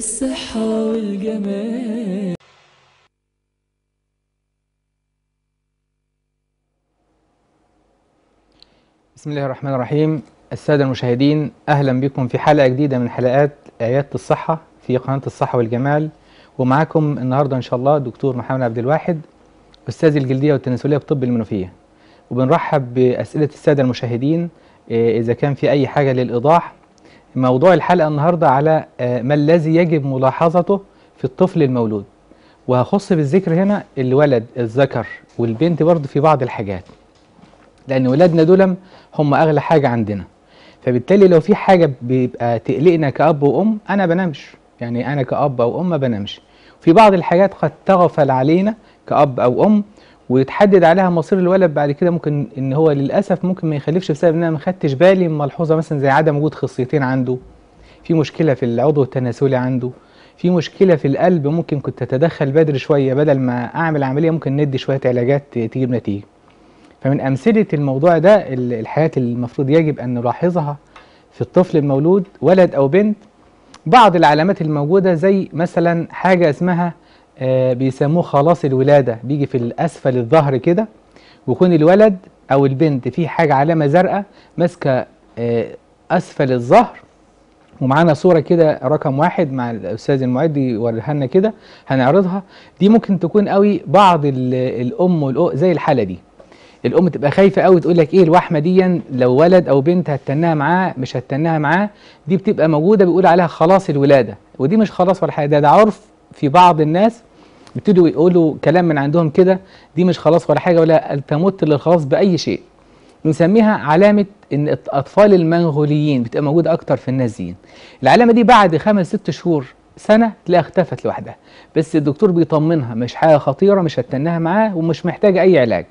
والصحة والجمال بسم الله الرحمن الرحيم السادة المشاهدين أهلا بكم في حلقة جديدة من حلقات عيادة الصحة في قناة الصحة والجمال ومعاكم النهاردة إن شاء الله دكتور محمد عبد الواحد أستاذ الجلدية والتناسلية بطب المنوفية وبنرحب بأسئلة السادة المشاهدين إيه، إذا كان في أي حاجة للإيضاح موضوع الحلقة النهاردة على آه، ما الذي يجب ملاحظته في الطفل المولود وهخص بالذكر هنا الولد الذكر والبنت برضه في بعض الحاجات لان ولادنا دول هم اغلى حاجه عندنا فبالتالي لو في حاجه بيبقى تقلقنا كاب وام انا بنامش يعني انا كاب او ام ما بنامش في بعض الحاجات قد تغفل علينا كاب او ام ويتحدد عليها مصير الولد بعد كده ممكن ان هو للاسف ممكن ما يخلفش بسبب ان انا ما خدتش بالي من ملحوظه مثلا زي عدم وجود خصيتين عنده في مشكله في العضو التناسلي عنده في مشكله في القلب ممكن كنت اتدخل بدري شويه بدل ما اعمل عمليه ممكن ندي شويه علاجات تجيب نتيجه فمن أمثلة الموضوع ده ال- الحاجات اللي المفروض يجب أن نلاحظها في الطفل المولود ولد أو بنت بعض العلامات الموجودة زي مثلا حاجة اسمها آه، بيسموه خلاص الولادة بيجي في الأسفل الظهر كده ويكون الولد أو البنت فيه حاجة علامة زرقاء ماسكة آه، أسفل الظهر ومعانا صورة كده رقم واحد مع الأستاذ المعد يوريها لنا كده هنعرضها دي ممكن تكون قوي بعض ال- الأم والأو زي الحالة دي الام تبقى خايفه قوي تقول لك ايه الوحمه دي لو ولد او بنت هتناها معاه مش هتناها معاه دي بتبقى موجوده بيقول عليها خلاص الولاده ودي مش خلاص ولا حاجه ده, ده عرف في بعض الناس بيبتدوا يقولوا كلام من عندهم كده دي مش خلاص ولا حاجه ولا تمت للخلاص باي شيء نسميها علامه ان الاطفال المنغوليين بتبقى موجوده اكتر في الناس دي العلامه دي بعد خمس ست شهور سنه تلاقيها اختفت لوحدها بس الدكتور بيطمنها مش حاجه خطيره مش هتناها معاه ومش محتاجه اي علاج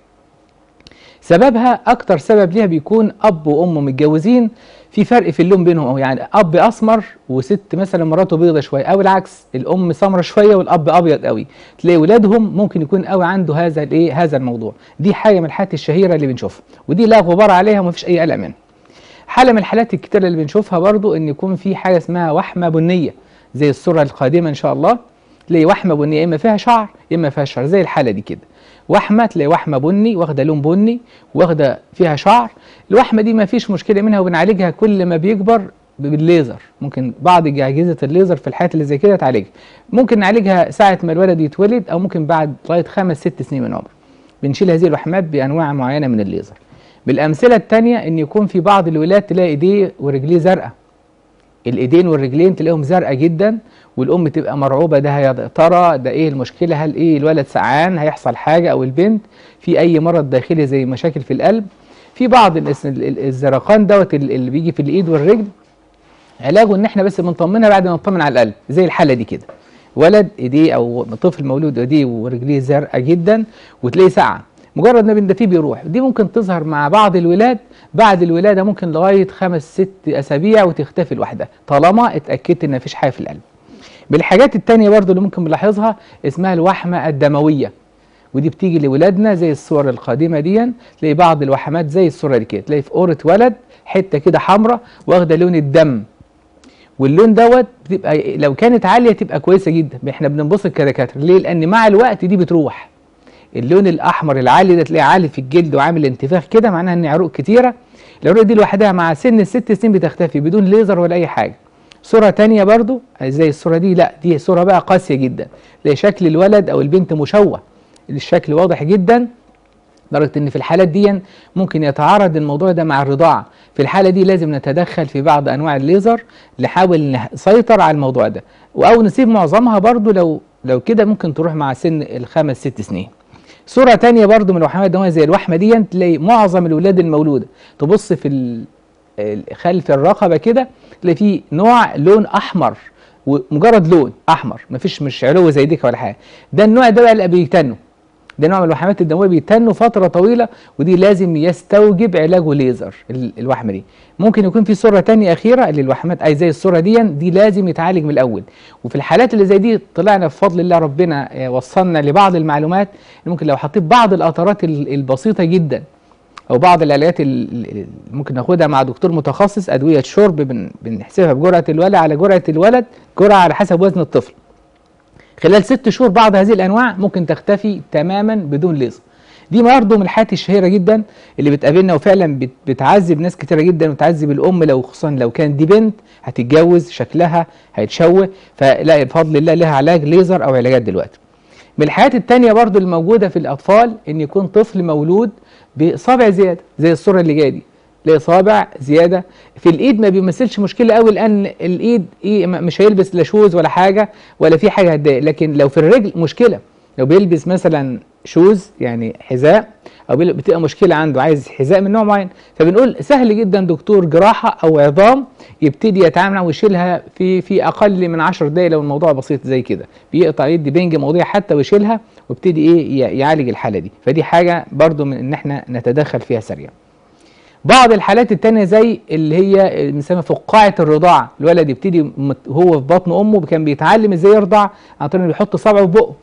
سببها اكتر سبب ليها بيكون اب وام متجوزين في فرق في اللون بينهم أو يعني اب اسمر وست مثلا مراته بيضه شويه او العكس الام سمره شويه والاب ابيض قوي تلاقي ولادهم ممكن يكون قوي عنده هذا الايه هذا الموضوع دي حاجه من الحالات الشهيره اللي بنشوفها ودي لا غبار عليها ومفيش اي قلق منها حاله من الحالات الكتيره اللي بنشوفها برضو ان يكون في حاجه اسمها وحمه بنيه زي الصوره القادمه ان شاء الله تلاقي وحمه بنيه اما فيها شعر اما ما فيهاش شعر زي الحاله دي كده وحمه تلاقي وحمه بني واخده لون بني واخده فيها شعر الوحمه دي ما فيش مشكله منها وبنعالجها كل ما بيكبر بالليزر ممكن بعض اجهزه الليزر في الحالات اللي زي كده تعالجها ممكن نعالجها ساعه ما الولد يتولد او ممكن بعد لغايه خمس ست سنين من عمره بنشيل هذه الوحمات بانواع معينه من الليزر بالامثله الثانيه ان يكون في بعض الولاد تلاقي ايديه ورجليه زرقاء الايدين والرجلين تلاقيهم زرقاء جدا والام تبقى مرعوبه ده يا ترى ده ايه المشكله هل ايه الولد سعان هيحصل حاجه او البنت في اي مرض داخلي زي مشاكل في القلب في بعض الس- ال- ال- الزرقان دوت ال- اللي بيجي في الايد والرجل علاجه ان احنا بس بنطمنها بعد ما نطمن على القلب زي الحاله دي كده ولد ايديه او طفل مولود ايديه ورجليه زرقاء جدا وتلاقيه ساعه مجرد ما بندفيه بيروح دي ممكن تظهر مع بعض الولاد بعد الولاده ممكن لغايه خمس ست اسابيع وتختفي لوحدها طالما اتاكدت ان مفيش حاجه في القلب بالحاجات التانية برضو اللي ممكن نلاحظها اسمها الوحمة الدموية ودي بتيجي لولادنا زي الصور القادمة دي تلاقي بعض الوحمات زي الصورة دي كده تلاقي في قورة ولد حتة كده حمراء واخدة لون الدم واللون دوت بتبقى لو كانت عالية تبقى كويسة جدا احنا بننبسط كدكاترة ليه؟ لأن مع الوقت دي بتروح اللون الأحمر العالي ده تلاقيه عالي في الجلد وعامل انتفاخ كده معناها إن عروق كتيرة العروق دي لوحدها مع سن الست سنين بتختفي بدون ليزر ولا أي حاجة صورة تانية برضو زي الصورة دي لا دي صورة بقى قاسية جدا تلاقي شكل الولد أو البنت مشوه الشكل واضح جدا لدرجة إن في الحالات دي ممكن يتعارض الموضوع ده مع الرضاعة في الحالة دي لازم نتدخل في بعض أنواع الليزر نحاول نسيطر على الموضوع ده أو نسيب معظمها برضو لو لو كده ممكن تروح مع سن الخمس ست سنين صورة تانية برضو من الوحمات الدموية زي الوحمة دي تلاقي معظم الولاد المولودة تبص في ال- ال- خلف الرقبة كده تلاقي فيه نوع لون أحمر ومجرد لون أحمر مفيش مش علو زي ديك ولا حاجة ده النوع ده بقى اللي بيتنوا ده نوع من الوحمات الدمويه بيتنوا فتره طويله ودي لازم يستوجب علاجه ليزر ال- الوحمه دي ممكن يكون في صوره تانية اخيره للوحمات اي زي الصوره دي دي لازم يتعالج من الاول وفي الحالات اللي زي دي طلعنا بفضل الله ربنا آه، وصلنا لبعض المعلومات إن ممكن لو حطيت بعض القطرات ال- البسيطه جدا او بعض العلاجات اللي ممكن ناخدها مع دكتور متخصص ادويه شرب بن- بنحسبها بجرعه الولد على جرعه الولد جرعه على حسب وزن الطفل خلال ست شهور بعض هذه الانواع ممكن تختفي تماما بدون ليزر دي برضه من الحالات الشهيره جدا اللي بتقابلنا وفعلا بت- بتعذب ناس كتيره جدا وتعذب الام لو خصوصا لو كانت دي بنت هتتجوز شكلها هيتشوه فلا بفضل الله لها علاج ليزر او علاجات دلوقتي من الحالات التانية برضو الموجودة في الأطفال إن يكون طفل مولود بصابع زيادة زي الصورة اللي جاية دي تلاقي صابع زيادة في الإيد ما بيمثلش مشكلة قوي لأن الإيد إيه م- مش هيلبس لا شوز ولا حاجة ولا في حاجة هتضايق لكن لو في الرجل مشكلة لو بيلبس مثلا شوز يعني حذاء او بيل- بتبقى مشكله عنده عايز حذاء من نوع معين فبنقول سهل جدا دكتور جراحه او عظام يبتدي يتعامل معاها ويشيلها في في اقل من 10 دقائق لو الموضوع بسيط زي كده بيقطع يدي بنج موضوع حتى ويشيلها ويبتدي ايه ي- يعالج الحاله دي فدي حاجه برضو من ان احنا نتدخل فيها سريعا بعض الحالات التانية زي اللي هي بنسميها فقاعة الرضاعة الولد يبتدي مت- هو في بطن أمه كان بيتعلم ازاي يرضع عن طريق انه يحط صبعه في بقه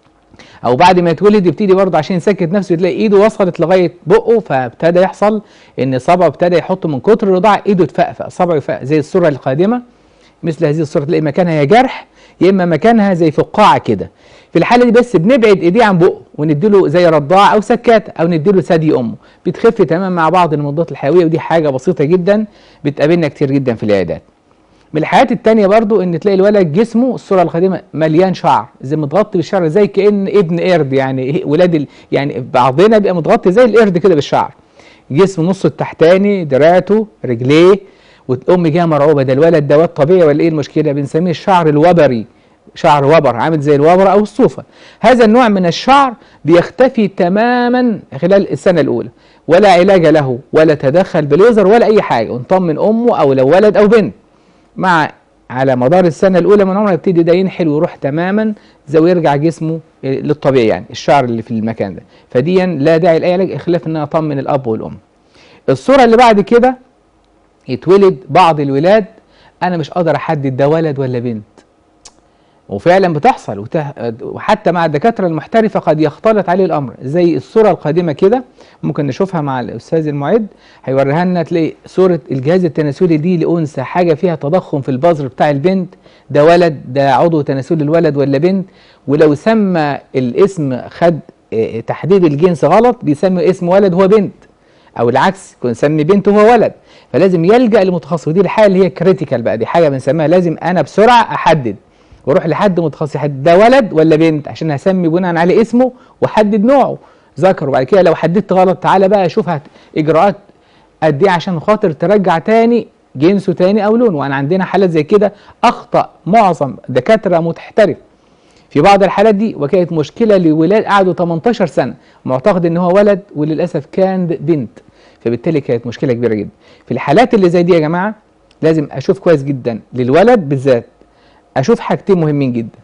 او بعد ما يتولد يبتدي برضه عشان يسكت نفسه تلاقي ايده وصلت لغايه بقه فابتدى يحصل ان صبعه ابتدى يحط من كتر الرضاعه ايده اتفقفق صبعه يفقق زي الصوره القادمه مثل هذه الصوره تلاقي مكانها يا جرح يا اما مكانها زي فقاعه كده في الحاله دي بس بنبعد ايديه عن بقه ونديله زي رضاعه او سكاته او نديله ثدي امه بتخف تماما مع بعض المضادات الحيويه ودي حاجه بسيطه جدا بتقابلنا كتير جدا في العيادات من الحالات التانية برضو ان تلاقي الولد جسمه الصورة القديمة مليان شعر زي متغطي بالشعر زي كأن ابن قرد يعني إيه ولاد ال... يعني بعضنا بيبقى متغطي زي القرد كده بالشعر جسم نصه التحتاني دراعته رجليه والام جايه مرعوبه ده الولد ده واد طبيعي ولا ايه المشكله بنسميه الشعر الوبري شعر وبر عامل زي الوبر او الصوفه هذا النوع من الشعر بيختفي تماما خلال السنه الاولى ولا علاج له ولا تدخل بليزر ولا اي حاجه ونطمن امه او لو ولد او بنت مع على مدار السنه الاولى من عمره يبتدي ده ينحل ويروح تماما زي ويرجع جسمه للطبيعي يعني الشعر اللي في المكان ده فديا لا داعي لاي علاج خلاف ان انا اطمن الاب والام الصوره اللي بعد كده يتولد بعض الولاد انا مش قادر احدد ده ولد ولا بنت وفعلا بتحصل وته... وحتى مع الدكاتره المحترفه قد يختلط عليه الامر زي الصوره القادمه كده ممكن نشوفها مع الاستاذ المعد هيوريها لنا تلاقي صوره الجهاز التناسلي دي لانثى حاجه فيها تضخم في البذر بتاع البنت ده ولد ده عضو تناسلي الولد ولا بنت ولو سمى الاسم خد اه، تحديد الجنس غلط بيسمي اسم ولد هو بنت او العكس يكون يسمي بنت هو ولد فلازم يلجا لمتخصص ودي الحاله اللي هي كريتيكال بقى دي حاجه بنسميها لازم انا بسرعه احدد واروح لحد متخصص يحدد ده ولد ولا بنت عشان هسمي بناء على اسمه واحدد نوعه ذكر وبعد كده لو حددت غلط تعالى بقى اشوف هت- اجراءات قد ايه عشان خاطر ترجع تاني جنسه تاني او لونه وانا عندنا حالات زي كده اخطا معظم دكاتره محترف في بعض الحالات دي وكانت مشكله لولاد قعدوا 18 سنه معتقد ان هو ولد وللاسف كان بنت فبالتالي كانت مشكله كبيره جدا في الحالات اللي زي دي يا جماعه لازم اشوف كويس جدا للولد بالذات اشوف حاجتين مهمين جدا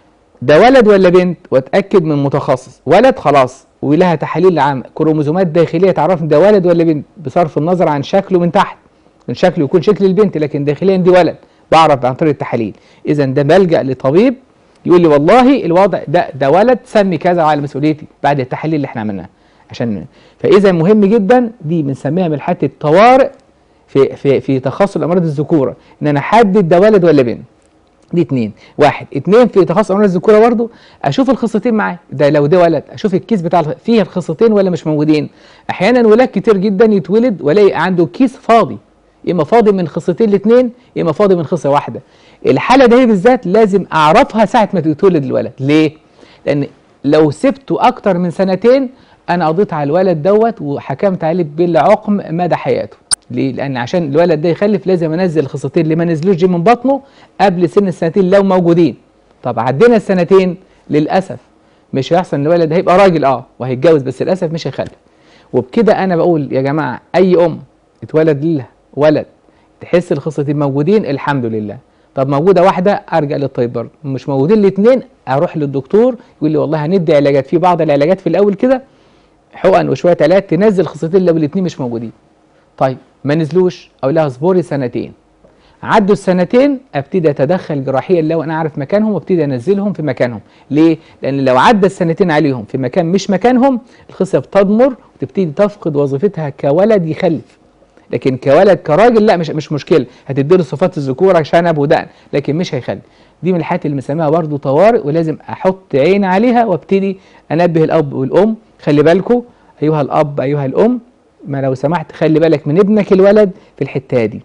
ده ولد ولا بنت واتاكد من متخصص ولد خلاص ولها تحاليل عامه كروموزومات داخليه تعرفني ده ولد ولا بنت بصرف النظر عن شكله من تحت من شكله يكون شكل البنت لكن داخليا دي ولد بعرف عن طريق التحاليل اذا ده بلجا لطبيب يقول لي والله الوضع ده ده ولد سمي كذا وعلى مسؤوليتي بعد التحاليل اللي احنا عملناها عشان فاذا مهم جدا دي بنسميها من حالات الطوارئ في في في تخصص الامراض الذكوره ان انا احدد ده ولد ولا بنت دي اتنين واحد اتنين في تخصص امراض الذكوره برضو اشوف الخصيتين معاه ده لو ده ولد اشوف الكيس بتاع الخ- فيه الخصيتين ولا مش موجودين احيانا ولاد كتير جدا يتولد والاقي عنده كيس فاضي اما فاضي من خصيتين الاثنين اما فاضي من خصيه واحده الحاله دي بالذات لازم اعرفها ساعه ما يتولد الولد ليه لان لو سبته اكتر من سنتين انا قضيت على الولد دوت وحكمت عليه بالعقم مدى حياته ليه؟ لان عشان الولد ده يخلف لازم انزل الخصيتين اللي ما نزلوش دي من بطنه قبل سن السنتين لو موجودين طب عدينا السنتين للاسف مش هيحصل ان الولد هيبقى راجل اه وهيتجوز بس للاسف مش هيخلف وبكده انا بقول يا جماعه اي ام اتولد لها ولد تحس الخصيتين موجودين الحمد لله طب موجوده واحده ارجع للطبيب برضه مش موجودين الاثنين اروح للدكتور يقول لي والله هندي علاجات في بعض العلاجات في الاول كده حقن وشويه علاج تنزل خصيتين لو الاثنين مش موجودين طيب ما نزلوش او لها اصبري سنتين عدوا السنتين ابتدي اتدخل جراحيا لو انا عارف مكانهم وابتدي انزلهم في مكانهم ليه لان لو عدى السنتين عليهم في مكان مش مكانهم الخصيه بتضمر وتبتدي تفقد وظيفتها كولد يخلف لكن كولد كراجل لا مش مش مشكله هتديله صفات الذكوره شنب ودقن لكن مش هيخلف دي من الحاجات اللي بنسميها برضه طوارئ ولازم احط عين عليها وابتدي انبه الاب والام خلي بالكم ايها الاب ايها الام ما لو سمحت خلي بالك من ابنك الولد في الحته دي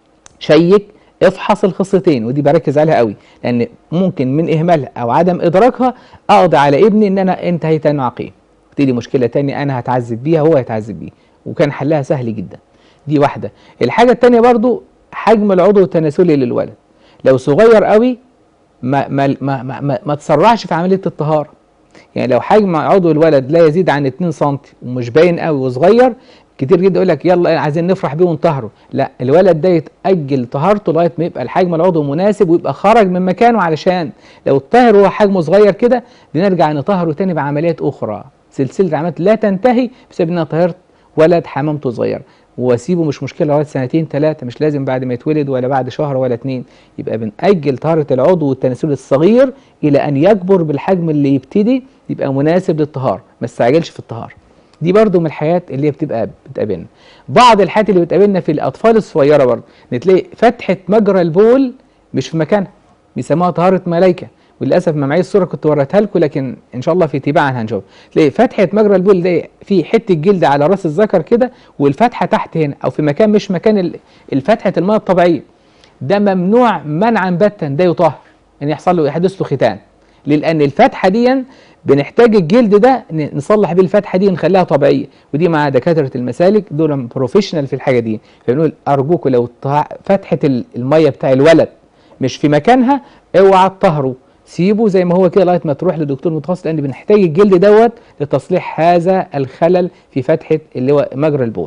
شيك افحص الخصيتين ودي بركز عليها قوي لان ممكن من اهمالها او عدم ادراكها اقضي على ابني ان انا انتهيت انه عقيم تيجي مشكله تانية انا هتعذب بيها وهو هيتعذب بيها وكان حلها سهل جدا دي واحده الحاجه التانية برضو حجم العضو التناسلي للولد لو صغير قوي ما ما ما ما, ما, ما تسرعش في عمليه الطهاره يعني لو حجم عضو الولد لا يزيد عن 2 سم ومش باين قوي وصغير كتير جدا يقول لك يلا عايزين نفرح بيه ونطهره لا الولد ده يتاجل طهارته لغايه ما يبقى الحجم العضو مناسب ويبقى خرج من مكانه علشان لو اتطهر وهو حجمه صغير كده بنرجع نطهره تاني بعمليات اخرى سلسله عمليات لا تنتهي بسبب ان انا طهرت ولد حمامته صغير واسيبه مش مشكله لغايه سنتين ثلاثه مش لازم بعد ما يتولد ولا بعد شهر ولا اتنين يبقى بنأجل طهاره العضو والتناسل الصغير الى ان يكبر بالحجم اللي يبتدي يبقى مناسب للطهاره ما استعجلش في الطهاره دي برضو من الحاجات اللي هي بتبقى بتقابلنا بعض الحاجات اللي بتقابلنا في الاطفال الصغيره برضو نتلاقي فتحه مجرى البول مش في مكانها بيسموها طهاره ملايكه وللاسف ما معيش الصوره كنت وريتها لكم لكن ان شاء الله في تباعا هنشوف تلاقي فتحه مجرى البول ده في حته جلد على راس الذكر كده والفتحه تحت هنا او في مكان مش مكان ال- الفتحه الميه الطبيعيه ده ممنوع منعا باتا ده يطهر ان يحصل له يحدث له ختان لان الفتحه دي بنحتاج الجلد ده ن- نصلح بيه الفتحه دي ونخليها طبيعيه ودي مع دكاتره المسالك دول بروفيشنال في الحاجه دي فبنقول ارجوكوا لو طه- فتحه ال- الميه بتاع الولد مش في مكانها اوعى تطهره سيبه زي ما هو كده لغايه ما تروح لدكتور متخصص لان بنحتاج الجلد دوت لتصليح هذا الخلل في فتحه اللي هو مجرى البول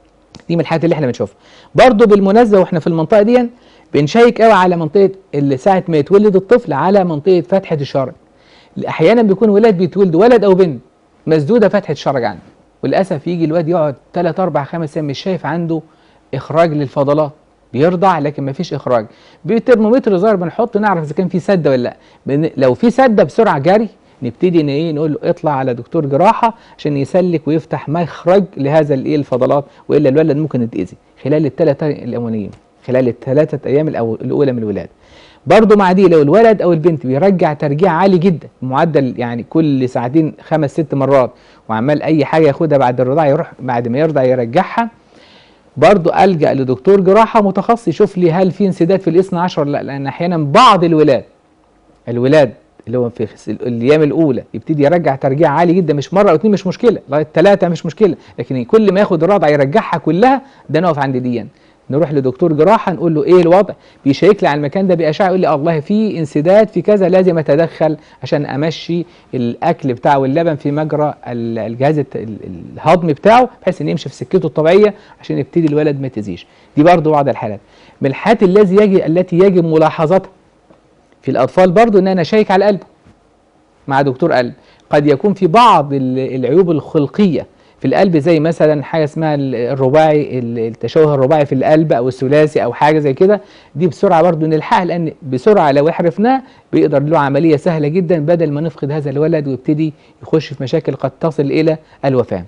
دي من الحاجات اللي احنا بنشوفها برضه بالمناسبه واحنا في المنطقه دي بنشيك قوي على منطقه اللي ساعه ما يتولد الطفل على منطقه فتحه الشرج احيانا بيكون ولاد بيتولدوا ولد او بنت مسدوده فتحه الشرج عنده وللاسف يجي الواد يقعد 3 4 5 ايام مش شايف عنده اخراج للفضلات بيرضع لكن ما فيش اخراج بترمومتر صغير بنحط نعرف اذا كان في سده ولا لا بن- لو في سده بسرعه جري نبتدي ان ايه نقول له اطلع على دكتور جراحه عشان يسلك ويفتح مخرج لهذا الايه الفضلات والا الولد ممكن يتاذي خلال الثلاث الاولانيين خلال الثلاثه ايام الأول الاولى من الولاده برضه مع دي لو الولد او البنت بيرجع ترجيع عالي جدا معدل يعني كل ساعتين خمس ست مرات وعمال اي حاجه ياخدها بعد الرضاعه يروح بعد ما يرضع يرجعها برضه الجا لدكتور جراحه متخصص يشوف لي هل في انسداد في الاثنى عشر ولا لا لان احيانا بعض الولاد الولاد اللي هو في خس- الايام الاولى يبتدي يرجع ترجيع عالي جدا مش مره او اتنين مش مشكله لغايه ثلاثه مش مشكله لكن كل ما ياخد الرضع يرجعها كلها ده نقف عند دي نروح لدكتور جراحه نقول له ايه الوضع بيشيك لي على المكان ده باشعه يقول لي الله في انسداد في كذا لازم اتدخل عشان امشي الاكل بتاعه واللبن في مجرى ال- الجهاز الت- ال- الهضمي بتاعه بحيث ان يمشي في سكته الطبيعيه عشان يبتدي الولد ما يتاذيش دي برضه بعض الحالات من الحالات الذي يجي التي يجب ملاحظتها في الاطفال برضه ان انا اشيك على قلبه مع دكتور قلب قد يكون في بعض ال- العيوب الخلقيه في القلب زي مثلا حاجه اسمها ال- الرباعي ال- التشوه الرباعي في القلب او الثلاثي او حاجه زي كده دي بسرعه برضه نلحقها لان بسرعه لو عرفناه بيقدر له عمليه سهله جدا بدل ما نفقد هذا الولد ويبتدي يخش في مشاكل قد تصل الى الوفاه.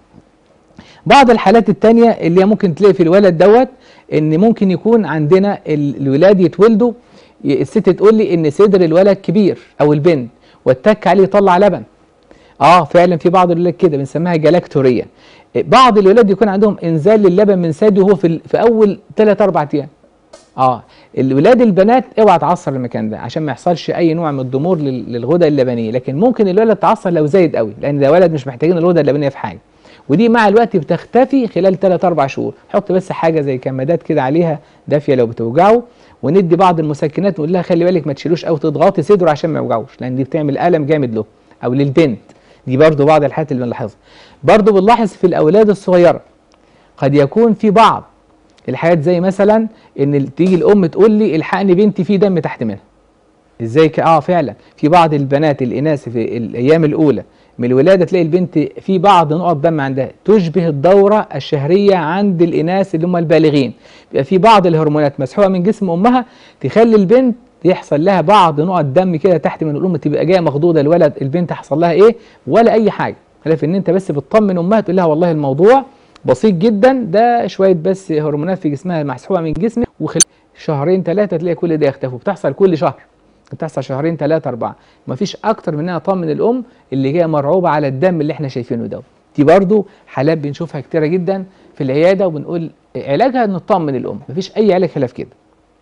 بعض الحالات التانية اللي هي ممكن تلاقي في الولد دوت ان ممكن يكون عندنا ال- الولاد يتولدوا ي- الست تقول لي ان صدر الولد كبير او البنت واتك عليه يطلع لبن اه فعلا في بعض الولاد كده بنسميها جلاكتوريه بعض الولاد يكون عندهم انزال للبن من ثدي وهو في, ال- في اول 3 4 ايام اه الولاد البنات اوعى تعصر المكان ده عشان ما يحصلش اي نوع من الضمور لل- للغدة اللبنيه لكن ممكن الولد تعصر لو زايد قوي لان ده ولد مش محتاجين الغدة اللبنيه في حاجه ودي مع الوقت بتختفي خلال 3 4 شهور حط بس حاجه زي كمادات كده عليها دافيه لو بتوجعه وندي بعض المسكنات ونقول لها خلي بالك ما تشيلوش او تضغطي صدره عشان ما يوجعوش لان دي بتعمل الم جامد له او للبنت دي برضو بعض الحالات اللي بنلاحظها برضو بنلاحظ في الاولاد الصغيره قد يكون في بعض الحاجات زي مثلا ان تيجي الام تقول لي الحقني بنتي في دم تحت منها ازاي ك... اه فعلا في بعض البنات الاناث في الايام الاولى من الولاده تلاقي البنت في بعض نقط دم عندها تشبه الدوره الشهريه عند الاناث اللي هم البالغين بيبقى في بعض الهرمونات مسحوبه من جسم امها تخلي البنت يحصل لها بعض نقط دم كده تحت من الام تبقى جايه مخضوضه الولد البنت حصل لها ايه ولا اي حاجه خلاف ان انت بس بتطمن امها تقول لها والله الموضوع بسيط جدا ده شويه بس هرمونات في جسمها مسحوبه من جسمك وخلال شهرين ثلاثه تلاقي كل ده يختفي بتحصل كل شهر بتحصل شهرين ثلاثه اربعه مفيش اكتر من انها اطمن الام اللي جايه مرعوبه على الدم اللي احنا شايفينه ده دي برضو حالات بنشوفها كتيره جدا في العياده وبنقول علاجها ان نطمن الام مفيش اي علاج خلاف كده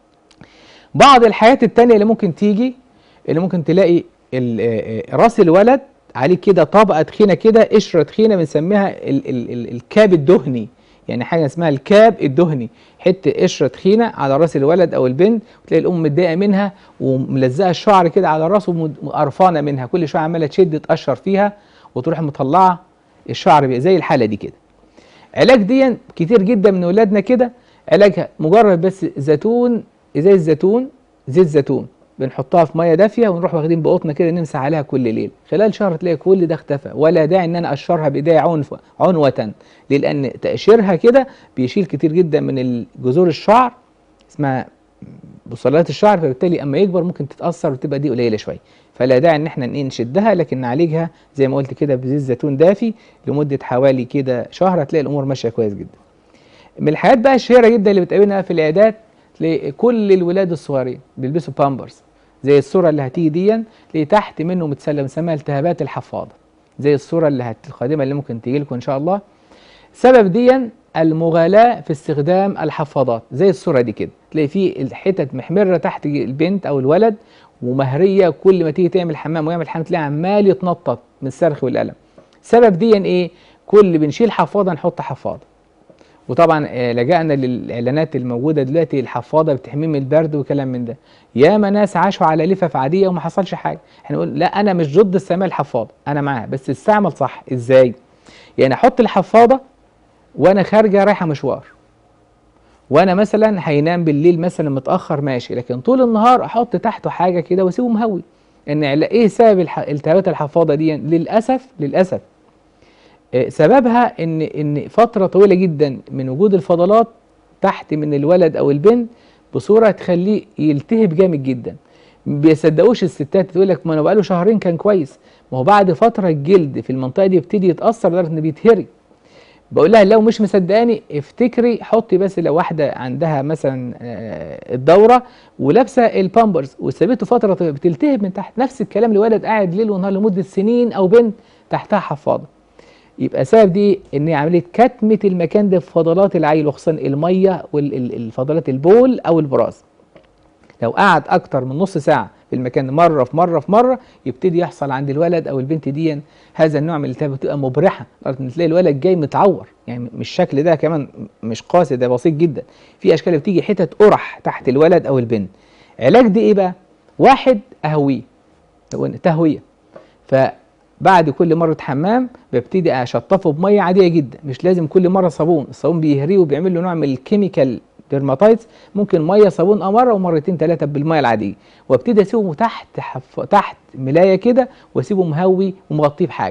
بعض الحالات التانية اللي ممكن تيجي اللي ممكن تلاقي ال- آه، آه، راس الولد عليه كده طبقه تخينه كده قشره تخينه بنسميها ال ال ال الكاب الدهني يعني حاجه اسمها الكاب الدهني حته قشره تخينه على راس الولد او البنت وتلاقي الام متضايقه منها وملزقه الشعر كده على راسه وقرفانه منها كل شويه عماله تشد تقشر فيها وتروح مطلعه الشعر بقى زي الحاله دي كده علاج دي كتير جدا من ولادنا كده علاجها مجرد بس زيتون زي الزيتون زيت زيتون بنحطها في ميه دافيه ونروح واخدين بقطنا كده نمسح عليها كل ليل خلال شهر تلاقي كل ده اختفى ولا داعي ان انا اقشرها بايديا عنف عنوه ليه؟ لان تقشيرها كده بيشيل كتير جدا من جذور الشعر اسمها بصيلات الشعر فبالتالي اما يكبر ممكن تتاثر وتبقى دي قليله شويه فلا داعي ان احنا إيه نشدها لكن نعالجها زي ما قلت كده بزيت زيتون دافي لمده حوالي كده شهر هتلاقي الامور ماشيه كويس جدا من الحاجات بقى الشهيره جدا اللي بتقابلنا في العيادات تلاقي كل الولاد الصغيرين بيلبسوا بامبرز زي الصوره اللي هتيجي دي تلاقي تحت منه متسلم بنسميها التهابات الحفاضه زي الصوره اللي هت القادمه اللي ممكن تيجي لكم ان شاء الله سبب دي المغالاة في استخدام الحفاضات زي الصورة دي كده تلاقي في الحتت محمرة تحت البنت أو الولد ومهرية كل ما تيجي تعمل حمام ويعمل حمام تلاقي عمال يتنطط من الصرخ والألم سبب دي إيه؟ كل بنشيل حفاضة نحط حفاضة وطبعا آه، لجأنا للإعلانات الموجودة دلوقتي الحفاضة بتحميه من البرد وكلام من ده ياما ناس عاشوا على لفف عادية وما حصلش حاجة احنا نقول لا أنا مش ضد استعمال الحفاضة أنا معاها بس استعمل صح إزاي؟ يعني أحط الحفاضة وانا خارجه رايحه مشوار وانا مثلا هينام بالليل مثلا متاخر ماشي لكن طول النهار احط تحته حاجه كده واسيبه مهوي ان عل- ايه سبب الح- التهابات الحفاضه دي للاسف للاسف آه، سببها ان ان فتره طويله جدا من وجود الفضلات تحت من الولد او البنت بصوره تخليه يلتهب جامد جدا ما بيصدقوش الستات تقول لك ما انا بقاله شهرين كان كويس ما هو بعد فتره الجلد في المنطقه دي يبتدي يتاثر لدرجه انه بيتهري بقول لها لو مش مصدقاني افتكري حطي بس لو واحده عندها مثلا آه، الدوره ولابسه البامبرز وسابته فتره طويلة بتلتهب من تحت نفس الكلام لولد قاعد ليل ونهار لمده سنين او بنت تحتها حفاضه يبقى سبب دي ان هي عمليه كتمه المكان ده في فضلات العيل وخصوصا الميه والفضلات البول او البراز لو قعد اكتر من نص ساعه في المكان مره في مره في مره يبتدي يحصل عند الولد او البنت دي هذا النوع من الالتهاب بتبقى مبرحه لدرجه ان تلاقي الولد جاي متعور يعني مش الشكل ده كمان مش قاسي ده بسيط جدا في اشكال بتيجي حتت قرح تحت الولد او البنت علاج دي ايه بقى واحد اهويه تهويه فبعد كل مره حمام ببتدي اشطفه بميه عاديه جدا مش لازم كل مره صابون الصابون بيهريه وبيعمل له نوع من الكيميكال ديرماتايتس ممكن ميه صابون اه مره ومرتين ثلاثه بالميه العاديه وابتدي اسيبه تحت حف... تحت ملايه كده واسيبه مهوي ومغطيه بحاجه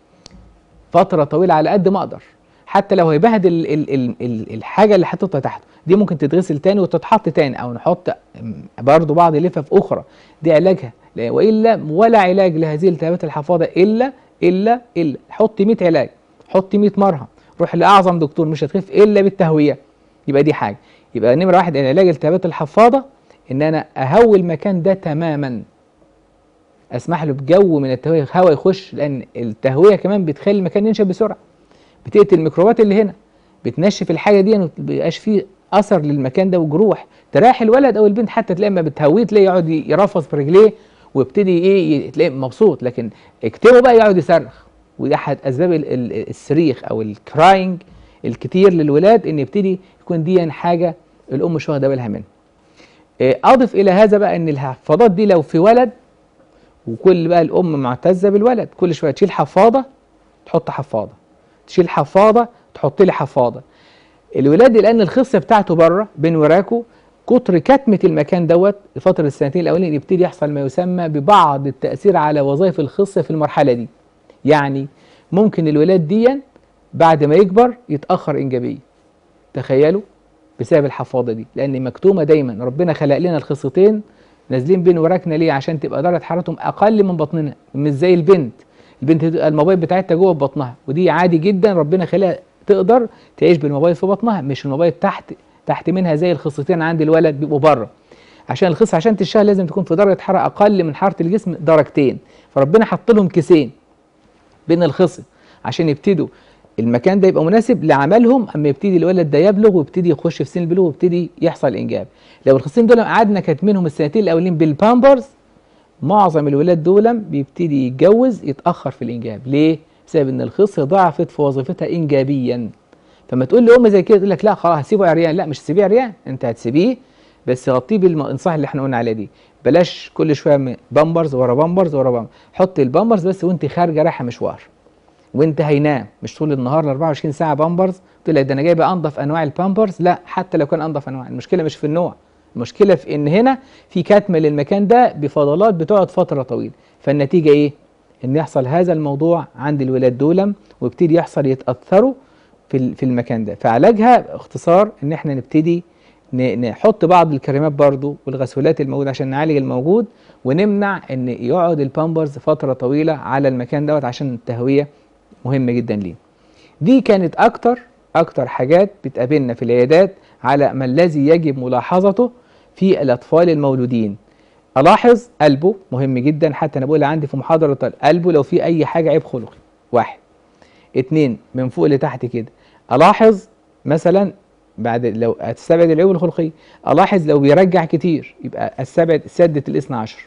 فتره طويله على قد ما اقدر حتى لو هيبهدل ال... ال... ال... ال... الحاجه اللي حاططها تحته دي ممكن تتغسل تاني وتتحط تاني او نحط برضو بعض لفف اخرى دي علاجها لا- والا ولا علاج لهذه التهابات الحفاضه الا الا الا حط 100 علاج حط 100 مرهم روح لاعظم دكتور مش هتخف الا بالتهويه يبقى دي حاجه يبقى نمره واحد علاج التهابات الحفاضه ان انا اهوي المكان ده تماما اسمح له بجو من التهويه هواء يخش لان التهويه كمان بتخلي المكان ينشف بسرعه بتقتل الميكروبات اللي هنا بتنشف الحاجه دي وما بيبقاش فيه اثر للمكان ده وجروح تريح الولد او البنت حتى تلاقي لما بتهويه تلاقي يقعد يرفص برجليه ويبتدي ايه تلاقي مبسوط لكن اكتبه بقى يقعد يصرخ ودي احد اسباب ال- ال- الصريخ او الكراينج الكتير للولاد ان يبتدي يكون دي حاجه الام مش واخده بالها منها إيه، اضف الى هذا بقى ان الحفاضات دي لو في ولد وكل بقى الام معتزه بالولد كل شويه تشيل حفاضه تحط حفاضه تشيل حفاضه تحط لي حفاضه الولاد لان الخصيه بتاعته بره بين وراكه كتر كتمه المكان دوت لفتره السنتين الاولين يبتدي يحصل ما يسمى ببعض التاثير على وظائف الخصيه في المرحله دي يعني ممكن الولاد دي بعد ما يكبر يتاخر انجابيه تخيلوا بسبب الحفاضه دي لان مكتومه دايما ربنا خلق لنا الخصيتين نازلين بين وراكنا ليه عشان تبقى درجه حرارتهم اقل من بطننا مش زي البنت البنت تبقى الموبايل بتاعتها جوه بطنها ودي عادي جدا ربنا خلقها تقدر تعيش بالموبايل في بطنها مش الموبايل تحت تحت منها زي الخصيتين عند الولد بيبقوا بره عشان الخص عشان تشتغل لازم تكون في درجه حراره اقل من حراره الجسم درجتين فربنا حط لهم كيسين بين الخصم عشان يبتدوا المكان ده يبقى مناسب لعملهم اما يبتدي الولد ده يبلغ ويبتدي يخش في سن البلوغ ويبتدي يحصل انجاب لو الخصين دول قعدنا كاتمينهم السنتين الاولين بالبامبرز معظم الولاد دول بيبتدي يتجوز يتاخر في الانجاب ليه بسبب ان الخصيه ضعفت في وظيفتها انجابيا فما تقول لي ام زي كده تقول لك لا خلاص هسيبه عريان لا مش تسيبيه عريان انت هتسيبيه بس غطيه بالانصاح اللي احنا قلنا عليه دي بلاش كل شويه بامبرز ورا بامبرز ورا بامبرز حط البامبرز بس وانت خارجه رايحه مشوار وانت هينام مش طول النهار ال 24 ساعه بامبرز تقول لك ده انا جايبه انضف انواع البامبرز لا حتى لو كان انضف انواع المشكله مش في النوع المشكله في ان هنا في كتم للمكان ده بفضلات بتقعد فتره طويله فالنتيجه ايه ان يحصل هذا الموضوع عند الولاد دولم ويبتدي يحصل يتاثروا في في المكان ده فعلاجها اختصار ان احنا نبتدي نحط بعض الكريمات برضو والغسولات الموجوده عشان نعالج الموجود ونمنع ان يقعد البامبرز فتره طويله على المكان دوت عشان التهويه مهمه جدا ليه دي كانت اكتر اكتر حاجات بتقابلنا في العيادات على ما الذي يجب ملاحظته في الاطفال المولودين الاحظ قلبه مهم جدا حتى انا بقول عندي في محاضره قلبه لو في اي حاجه عيب خلقي واحد اتنين من فوق لتحت كده الاحظ مثلا بعد لو هتستبعد العيوب الخلقيه الاحظ لو بيرجع كتير يبقى استبعد سده الاثنى عشر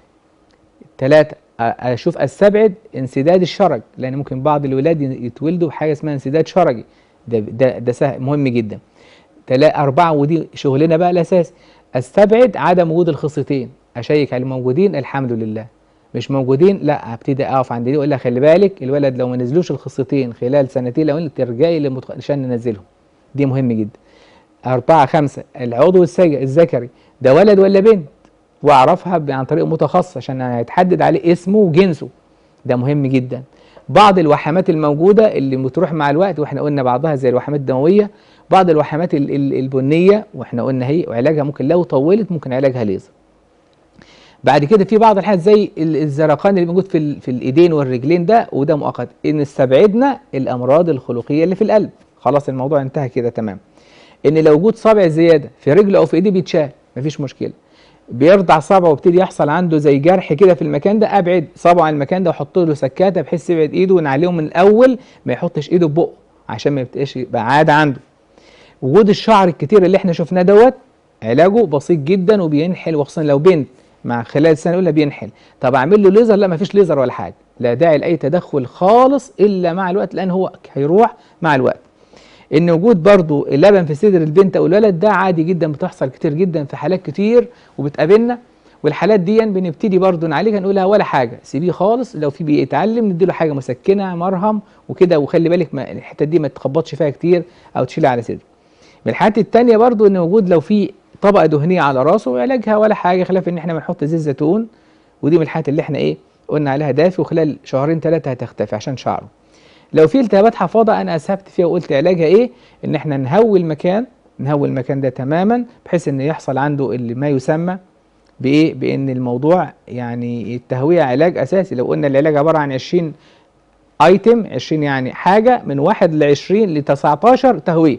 ثلاثة اشوف استبعد انسداد الشرج لان ممكن بعض الولاد يتولدوا بحاجه اسمها انسداد شرجي ده ده ده سهل مهم جدا تلا أربعة ودي شغلنا بقى الأساس أستبعد عدم وجود الخصيتين أشيك على الموجودين الحمد لله مش موجودين لا هبتدي أقف عند دي وأقول لها خلي بالك الولد لو ما نزلوش الخصيتين خلال سنتين لو ترجعي للمتخ... عشان ننزلهم دي مهم جدا أربعة خمسة العضو الذكري ده ولد ولا بنت وأعرفها عن طريق متخصص عشان هيتحدد عليه اسمه وجنسه ده مهم جدا بعض الوحمات الموجودة اللي بتروح مع الوقت واحنا قلنا بعضها زي الوحمات الدموية بعض الوحمات البنية واحنا قلنا هي وعلاجها ممكن لو طولت ممكن علاجها ليزر بعد كده في بعض الحالات زي الزرقان اللي موجود في في الايدين والرجلين ده وده مؤقت ان استبعدنا الامراض الخلقيه اللي في القلب خلاص الموضوع انتهى كده تمام ان لو وجود صابع زياده في رجله او في ايديه بيتشال مفيش مشكله بيرضع صبعه ويبتدي يحصل عنده زي جرح كده في المكان ده ابعد صبعه عن المكان ده واحط له سكاته بحيث يبعد ايده ونعليه من الاول ما يحطش ايده في بقه عشان ما يبقاش يبقى عاده عنده وجود الشعر الكتير اللي احنا شفناه دوت علاجه بسيط جدا وبينحل وخصوصا لو بنت مع خلال السنه الاولى بينحل طب اعمل له ليزر لا ما فيش ليزر ولا حاجه لا داعي لاي تدخل خالص الا مع الوقت لان هو هيروح مع الوقت ان وجود برضو اللبن في صدر البنت او الولد ده عادي جدا بتحصل كتير جدا في حالات كتير وبتقابلنا والحالات دي بنبتدي برضو نعالجها نقولها ولا حاجه سيبيه خالص لو في بيتعلم نديله حاجه مسكنه مرهم وكده وخلي بالك ما الحته دي ما تخبطش فيها كتير او تشيلها على صدره من الحالات التانية برضو ان وجود لو في طبقه دهنيه على راسه علاجها ولا حاجه خلاف ان احنا بنحط زيت زيتون ودي من الحالات اللي احنا ايه قلنا عليها دافي وخلال شهرين ثلاثه هتختفي عشان شعره لو في التهابات حفاضه انا اسهبت فيها وقلت علاجها ايه ان احنا نهوي المكان نهوي المكان ده تماما بحيث ان يحصل عنده اللي ما يسمى بايه بان الموضوع يعني التهويه علاج اساسي لو قلنا العلاج عباره عن 20 ايتم 20 يعني حاجه من 1 ل 20 ل 19 تهويه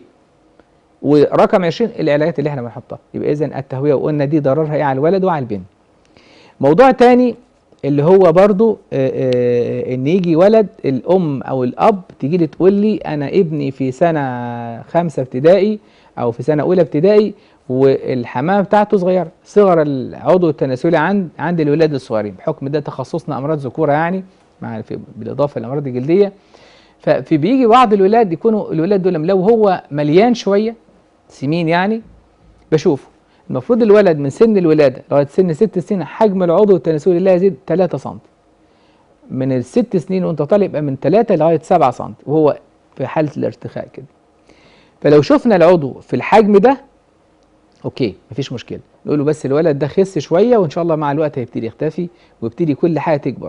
ورقم 20 العلاجات اللي احنا بنحطها يبقى اذا التهويه وقلنا دي ضررها ايه على الولد وعلى البنت موضوع تاني اللي هو برضو آآ آآ ان يجي ولد الام او الاب تيجي لي تقول لي انا ابني في سنه خمسه ابتدائي او في سنه اولى ابتدائي والحمامه بتاعته صغيره صغر العضو التناسلي عند عند الولاد الصغيرين بحكم ده تخصصنا امراض ذكوره يعني مع بالاضافه للامراض الجلديه ففي بيجي بعض الولاد يكونوا الولاد دول لو هو مليان شويه سمين يعني بشوفه المفروض الولد من سن الولاده لغايه سن ست سنين حجم العضو التناسلي لا يزيد 3 سم من الست سنين وانت طالع يبقى من 3 لغايه 7 سم وهو في حاله الارتخاء كده فلو شفنا العضو في الحجم ده اوكي مفيش مشكله نقول له بس الولد ده خس شويه وان شاء الله مع الوقت هيبتدي يختفي ويبتدي كل حاجه تكبر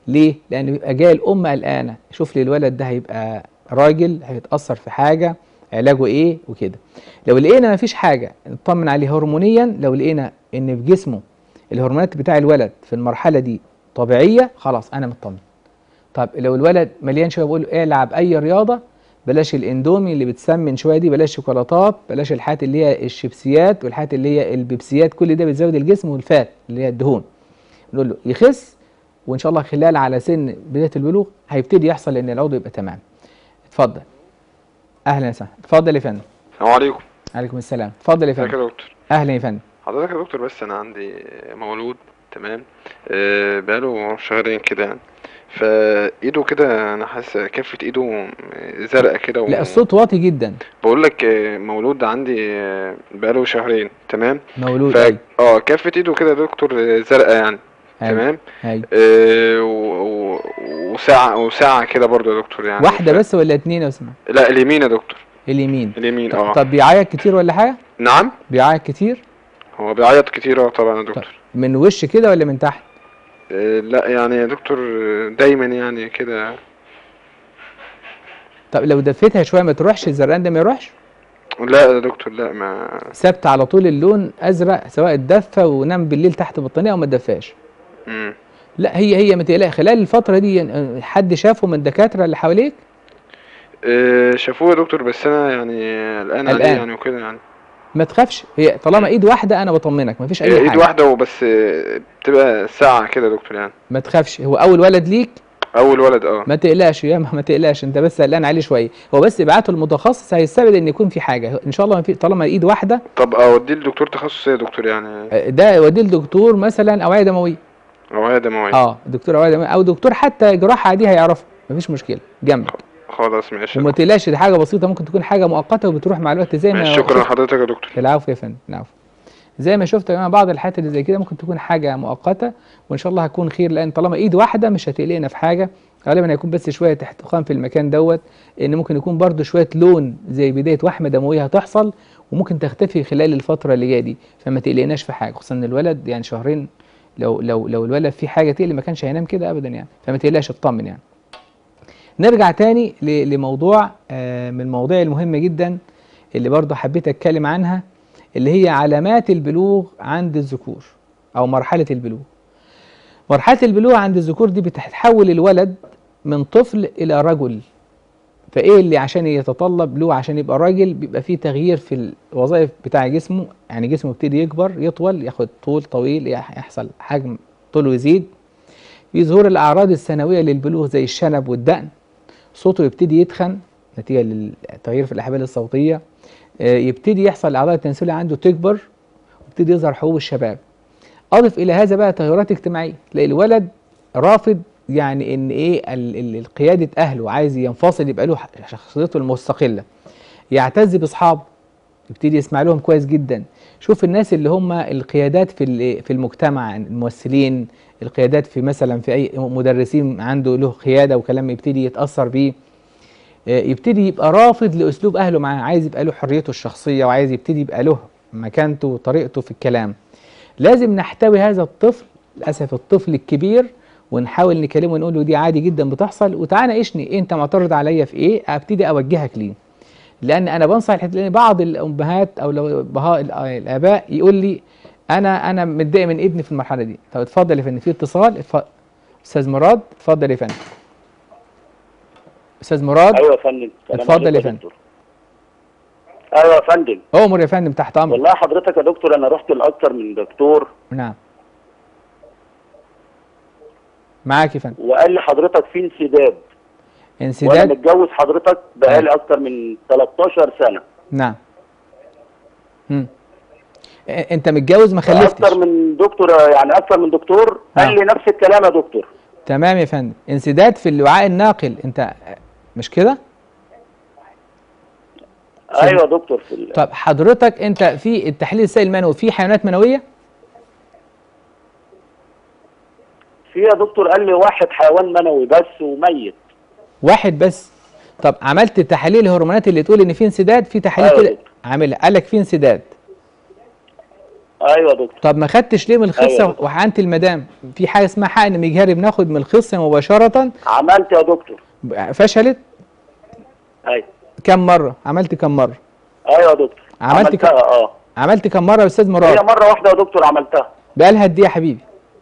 ليه لان بيبقى جاي الام قلقانه شوف لي الولد ده هيبقى راجل هيتاثر في حاجه علاجه ايه وكده لو لقينا مفيش حاجه نطمن عليه هرمونيا لو لقينا ان في جسمه الهرمونات بتاع الولد في المرحله دي طبيعيه خلاص انا مطمن طب لو الولد مليان شويه بقول له العب اي رياضه بلاش الاندومي اللي بتسمن شويه دي بلاش شوكولاتات بلاش الحاجات اللي هي الشيبسيات والحاجات اللي هي البيبسيات كل ده بتزود الجسم والفات اللي هي الدهون نقول له يخس وان شاء الله خلال على سن بدايه البلوغ هيبتدي يحصل ان العضو يبقى تمام اتفضل اهلا وسهلا اتفضل يا فندم السلام عليكم عليكم السلام اتفضل يا ازيك فندم يا دكتور اهلا يا فندم حضرتك يا دكتور بس انا عندي مولود تمام آه، بقاله شهرين كده يعني فايده كده انا حاسس كفة ايده زرقاء كده و... لا الصوت واطي جدا بقول لك آه، مولود عندي آه، بقاله شهرين تمام مولود ف ايوه اه كفة ايده كده يا دكتور آه، زرقاء يعني أيوة. تمام ايوه آه، و... و... وساعة وساعة كده برضه يا دكتور يعني واحده ف... بس ولا اتنين يا اسمع لا اليمين يا دكتور اليمين اليمين طب, اه طب بيعيط كتير ولا حاجه نعم بيعيط كتير هو بيعيط كتير اه طبعا يا دكتور من وش كده ولا من تحت آه، لا يعني يا دكتور آه، دايما يعني كده طب لو دفيتها شويه ما تروحش الزرقان ده ما يروحش لا يا دكتور لا ما ثابته على طول اللون ازرق سواء اتدفى ونام بالليل تحت بطانيه او ما اتدفاش مم. لا هي هي ما تقلقش خلال الفتره دي يعني حد شافه من الدكاتره اللي حواليك آه، شافوه يا دكتور بس انا يعني قلقان عليه قلقان. يعني وكده يعني ما تخافش هي طالما ايد واحده انا بطمنك ما فيش هي اي ايد حاجه واحدة وبس آه، بتبقى ساعة كده يا دكتور يعني ما تخافش هو اول ولد ليك اول ولد اه ما تقلقش يا ما, ما تقلقش انت بس قلقان عليه شويه هو بس ابعته المتخصص هيستبعد ان يكون في حاجه ان شاء الله ما في طالما ايد واحده طب اوديه لدكتور تخصص ايه يا دكتور يعني آه، ده وديه لدكتور مثلا اوعيه دمويه اوعية دموية اه دكتور اوعيه دمويه او دكتور حتى جراحه عاديه هيعرفه مفيش مشكله جنبك خلاص ماشي يا وما دكتور. تقلقش دي حاجه بسيطه ممكن تكون حاجه مؤقته وبتروح مع الوقت زي ما ماشي شكرا شفت- لحضرتك يا دكتور العفو يا فندم العفو زي ما شفت يا جماعه بعض الحالات اللي زي كده ممكن تكون حاجه مؤقته وان شاء الله هتكون خير لان طالما ايد واحده مش هتقلقنا في حاجه غالبا هيكون بس شويه احتقان في المكان دوت ان ممكن يكون برده شويه لون زي بدايه وحمه دمويه هتحصل وممكن تختفي خلال الفتره اللي جايه دي فما تقلقناش في حاجه خصوصا ان الولد يعني شهرين لو لو لو الولد فيه حاجه تقلق ما كانش هينام كده ابدا يعني فما تقلقش اطمن يعني نرجع تاني ل- لموضوع آه، من المواضيع المهمه جدا اللي برضه حبيت اتكلم عنها اللي هي علامات البلوغ عند الذكور او مرحله البلوغ مرحله البلوغ عند الذكور دي بتتحول الولد من طفل الى رجل فايه اللي عشان يتطلب له عشان يبقى راجل بيبقى فيه تغيير في الوظائف بتاع جسمه يعني جسمه يبتدي يكبر يطول ياخد طول طويل يح- يحصل حجم طوله يزيد يظهر الاعراض الثانويه للبلوغ زي الشنب والدقن صوته يبتدي يتخن نتيجه للتغيير في الاحبال الصوتيه آه، يبتدي يحصل الاعضاء التناسليه عنده تكبر ويبتدي يظهر حبوب الشباب اضف الى هذا بقى تغيرات اجتماعيه تلاقي الولد رافض يعني ان ايه ال- ال- القياده اهله عايز ينفصل يبقى له ح- شخصيته المستقله يعتز باصحابه يبتدي يسمع لهم كويس جدا شوف الناس اللي هم القيادات في ال- في المجتمع الممثلين القيادات في مثلا في اي مدرسين عنده له قياده وكلام يبتدي يتاثر بيه آه، يبتدي يبقى رافض لاسلوب اهله معاه عايز يبقى له حريته الشخصيه وعايز يبتدي يبقى له مكانته وطريقته في الكلام لازم نحتوي هذا الطفل للاسف الطفل الكبير ونحاول نكلمه ونقول له دي عادي جدا بتحصل وتعالى ناقشني إيه انت معترض عليا في ايه ابتدي اوجهك ليه لان انا بنصح الحته لان بعض الامهات او لو بها الاباء يقول لي انا انا متضايق من ابني في المرحله دي طب اتفضل يا فندم في اتصال اتفضل استاذ مراد اتفضل يا فندم استاذ مراد ايوه يا فندم السلام اتفضل عليكم يا فندم. دكتور. ايوه يا فندم امر يا فندم تحت امرك والله حضرتك يا دكتور انا رحت لاكتر من دكتور نعم معاك يا فندم وقال لي حضرتك في انسداد وانا انسداد متجوز حضرتك بقالي اكتر من 13 سنه نعم مم. إ- انت متجوز ما اكتر خلفتش من دكتور يعني اكتر من دكتور آه. قال لي نفس الكلام يا دكتور تمام يا فندم انسداد في الوعاء الناقل انت مش كده ايوه يا دكتور في ال... طب حضرتك انت في التحليل السائل المنوي في حيوانات منويه في يا دكتور قال لي واحد حيوان منوي بس وميت واحد بس طب عملت تحاليل الهرمونات اللي تقول ان في انسداد في تحاليل أيوة. كده عاملها قال لك في انسداد ايوه يا دكتور طب ما خدتش ليه من أيوة يا الخصيه دكتور. وحقنت المدام في حاجه اسمها حقن مجهري بناخد من الخصيه مباشره عملت يا دكتور فشلت ايوه كم مره عملت كم مره ايوه يا دكتور عملت ك- عملتها اه عملت كم مره يا استاذ هي مراد مره واحده يا دكتور عملتها بقالها قد ايه يا حبيبي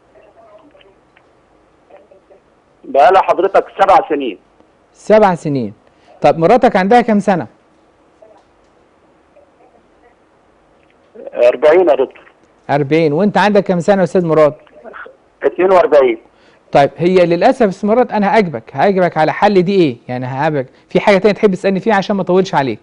بقالها حضرتك سبع سنين سبع سنين طب مراتك عندها كم سنه 40 يا دكتور 40 وانت عندك كم سنه يا استاذ مراد 42 طيب هي للاسف يا استاذ مراد انا هاجبك هاجبك على حل دي ايه يعني هاجبك في حاجه تانية تحب تسالني فيها عشان ما اطولش عليك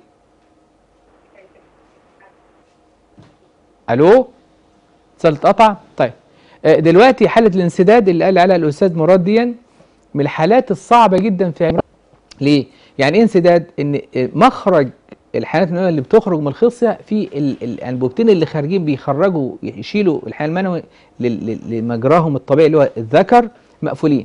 الو اتصال اتقطع طيب آه، دلوقتي حاله الانسداد اللي قال عليها الاستاذ مراد دي من الحالات الصعبه جدا في علاج ليه يعني ايه انسداد ان آه، مخرج الحيوانات المنويه اللي بتخرج من الخصيه في ال- ال- الانبوبتين اللي خارجين بيخرجوا يشيلوا الحيوان المنوي لل- لل- لمجراهم الطبيعي اللي هو الذكر مقفولين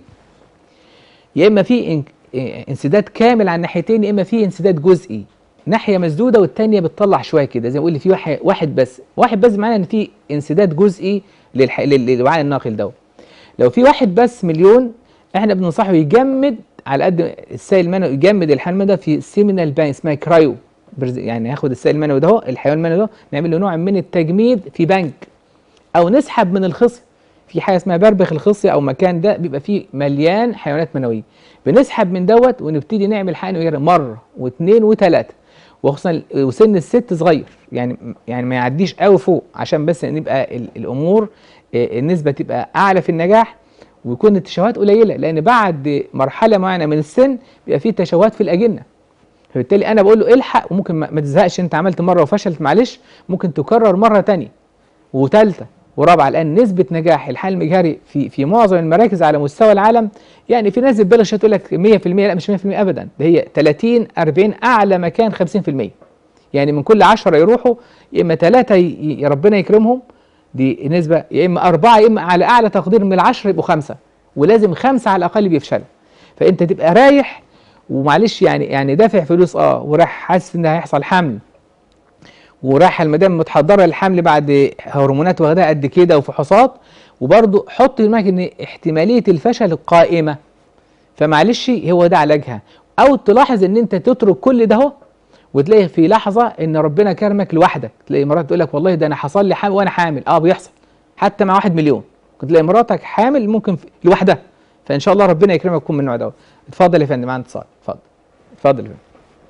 يا اما في ان- آه، انسداد كامل على الناحيتين يا اما في انسداد جزئي ناحيه مسدوده والتانيه بتطلع شويه كده زي ما بقول لي في واحد واحد بس واحد بس معناه ان في انسداد جزئي للح... لل- للوعاء الناقل ده لو في واحد بس مليون احنا بننصحه يجمد على قد السائل المنوي يجمد الحيوان المنوي ده في سيمينال بان اسمها كرايو برز- يعني ياخد السائل المنوي ده هو الحيوان المنوي ده نعمل له نوع من التجميد في بنك او نسحب من الخصيه في حاجه اسمها بربخ الخصيه او مكان ده بيبقى فيه مليان حيوانات منويه بنسحب من دوت ونبتدي نعمل حقن ويرة مره واثنين وثلاثه وخصوصا وسن الست صغير يعني يعني ما يعديش قوي فوق عشان بس نبقى ال- الامور آه، النسبه تبقى اعلى في النجاح ويكون التشوهات قليله لان بعد مرحله معينه من السن بيبقى فيه تشوهات في الاجنه فبالتالي انا بقول له الحق وممكن ما ما تزهقش انت عملت مره وفشلت معلش ممكن تكرر مره تانية وثالثه ورابعه لان نسبه نجاح الحل المجهري في في معظم المراكز على مستوى العالم يعني في ناس بتبالغ شويه تقول لك 100% لا مش 100% ابدا ده هي 30 40 اعلى مكان 50% يعني من كل 10 يروحوا يا اما ثلاثه ي- ي- ربنا يكرمهم دي نسبه يا اما اربعه يا اما على اعلى تقدير من العشره يبقوا خمسه ولازم خمسه على الاقل بيفشلوا فانت تبقى رايح ومعلش يعني يعني دافع فلوس اه ورايح حاسس ان هيحصل حمل ورايحه المدام متحضره للحمل بعد هرمونات واخداها قد كده وفحوصات وبرضه حط في دماغك ان احتماليه الفشل قائمه فمعلش هو ده علاجها او تلاحظ ان انت تترك كل ده اهو وتلاقي في لحظه ان ربنا كرمك لوحدك تلاقي مرات تقول لك والله ده انا حصل لي حامل وانا حامل اه بيحصل حتى مع واحد مليون كنت تلاقي مراتك حامل ممكن في- لوحدها فان شاء الله ربنا يكرمك تكون من النوع ده اتفضل يا فندم معانا اتصال اتفضل اتفضل يا فندم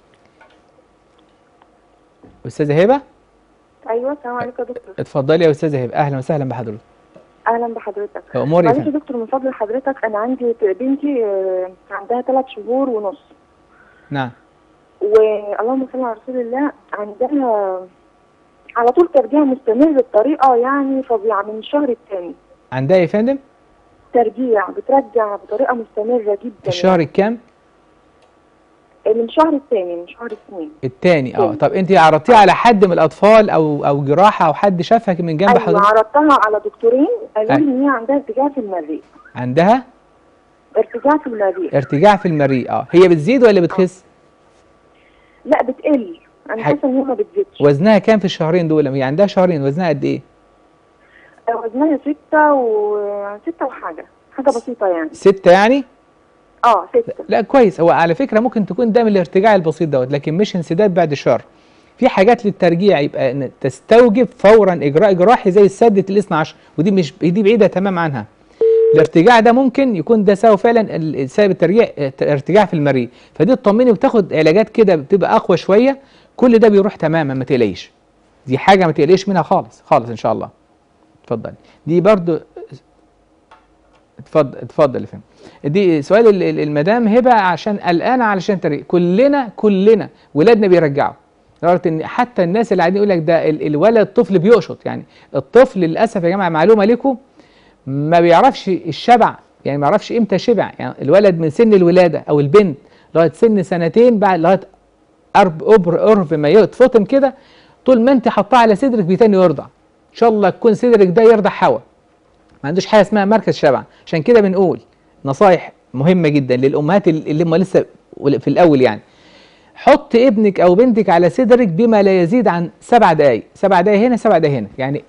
استاذه هبه ايوه السلام عليكم يا دكتور اتفضلي يا استاذه هبه اهلا وسهلا بحضرتك اهلا بحضرتك اموري يا معلش يا فندم دكتور من فضل حضرتك انا عندي بنتي آه، عندها ثلاث شهور ونص نعم واللهم صل على رسول الله عندها على طول ترجيع مستمر بطريقه يعني فظيعه من الشهر الثاني عندها إيه يا فندم ترجيع بترجع بطريقه مستمره جدا في الشهر الكام يعني. من الشهر الثاني من شهر اثنين الثاني اه تاني. طب انت عرضتيها على حد من الاطفال او او جراحه او حد شافها من جنب ايوه حضرتك عرضتها على دكتورين قالوا لي أيوة. ان هي عندها ارتجاع في المريء عندها ارتجاع في المريء ارتجاع في المريء اه هي بتزيد ولا بتخس لا بتقل انا حاجة- حاسه ان هي ما بتزيدش وزنها كام في الشهرين دول هي عندها شهرين وزنها قد ايه وزنها ستة و ستة وحاجة حاجة بسيطة يعني ستة يعني اه ستة لا كويس هو على فكره ممكن تكون ده من الارتجاع البسيط دوت لكن مش انسداد بعد الشهر في حاجات للترجيع يبقى إن تستوجب فورا اجراء جراحي زي السدة الاثنى عشر ودي مش دي بعيده تمام عنها الارتجاع ده ممكن يكون ده سبب فعلا ال- سبب الترجيع ارتجاع في المريء فدي تطمني وتاخد علاجات كده بتبقى اقوى شويه كل ده بيروح تماما ما تقلقيش دي حاجه ما تقلقيش منها خالص خالص ان شاء الله اتفضل دي برضو اتفضل اتفضل يا فندم دي سؤال ال- ال- المدام هبه عشان قلقانه علشان ترجع كلنا كلنا ولادنا بيرجعوا لدرجه ان حتى الناس اللي قاعدين يقول لك ده ال- الولد الطفل بيقشط يعني الطفل للاسف يا جماعه معلومه لكم ما بيعرفش الشبع يعني ما يعرفش امتى شبع يعني الولد من سن الولاده او البنت لغايه سن سنتين بعد لغايه قرب قبر قرب ما يتفطم كده طول ما انت حطاه على صدرك بيتاني يرضع ان شاء الله تكون صدرك ده يرضع حوا ما عندوش حاجه اسمها مركز شبع عشان كده بنقول نصايح مهمه جدا للامهات اللي هم لسه في الاول يعني حط ابنك او بنتك على صدرك بما لا يزيد عن سبع دقائق سبع دقائق هنا سبع دقائق هنا يعني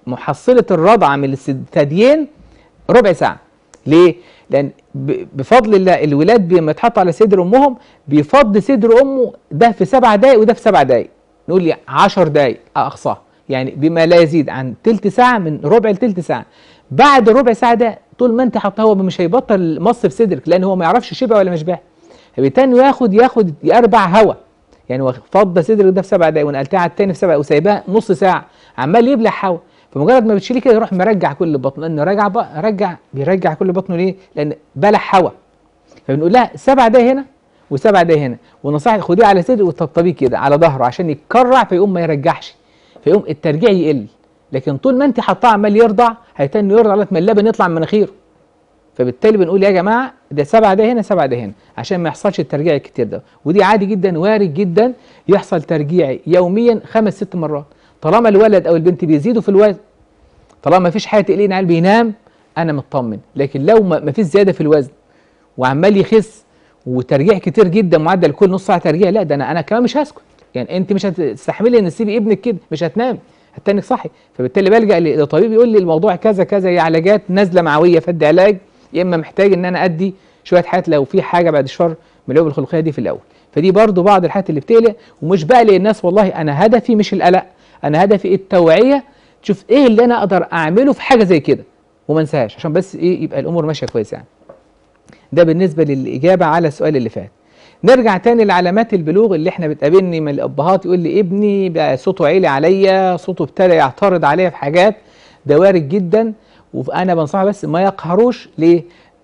محصله الرضعه من الثديين ربع ساعه ليه لان ب- بفضل الله الولاد بي- لما يتحط على صدر امهم بيفض صدر امه ده في سبع دقائق وده في سبع دقائق نقول لي 10 دقائق اقصاها يعني بما لا يزيد عن تلت ساعه من ربع لتلت ساعه بعد الربع ساعه ده طول ما انت حاطاه هو مش هيبطل مص في صدرك لان هو ما يعرفش شبع ولا مش باع فبالتالي ياخد ياخد يربع هوا يعني هو فضى صدرك ده في سبع دقايق ونقلتها على التاني في سبع وسايباه نص ساعه عمال يبلع هوا فمجرد ما بتشيليه كده يروح مرجع كل بطنه لانه رجع بقى رجع بيرجع كل بطنه ليه؟ لان بلع هوا فبنقول لها سبع دقايق هنا وسبع دقايق هنا ونصيحة خديه على صدره وتطبطبيه كده على ظهره عشان يتكرع فيقوم ما يرجعش فيقوم الترجيع يقل لكن طول ما انت حاطاه عمال يرضع هيتن يرضع لغايه ما اللبن يطلع من مناخيره فبالتالي بنقول يا جماعه ده سبع ده هنا سبع ده هنا عشان ما يحصلش الترجيع الكتير ده ودي عادي جدا وارد جدا يحصل ترجيع يوميا خمس ست مرات طالما الولد او البنت بيزيدوا في الوزن طالما ما فيش حاجه تقلقني عليه بينام انا مطمن لكن لو ما ما فيش زياده في الوزن وعمال يخس وترجيع كتير جدا معدل كل نص ساعه ترجيع لا ده انا انا كمان مش هسكت يعني انت مش هتستحملي ان تسيبي ابنك كده مش هتنامي هتنك صحي فبالتالي بلجا ل- لطبيب يقول لي الموضوع كذا كذا يا علاجات نازله معويه فدي علاج يا اما محتاج ان انا ادي شويه حاجات لو في حاجه بعد الشر من العيوب الخلقيه دي في الاول فدي برضو بعض الحاجات اللي بتقلق ومش بقلق الناس والله انا هدفي مش القلق انا هدفي التوعيه تشوف ايه اللي انا اقدر اعمله في حاجه زي كده وما انساهاش عشان بس ايه يبقى الامور ماشيه كويس يعني ده بالنسبه للاجابه على السؤال اللي فات نرجع تاني لعلامات البلوغ اللي احنا بتقابلني من الابهات يقول لي ابني بقى صوته عالي عليا صوته ابتدى يعترض عليا في حاجات ده وارد جدا وانا بنصحه بس ما يقهروش ليه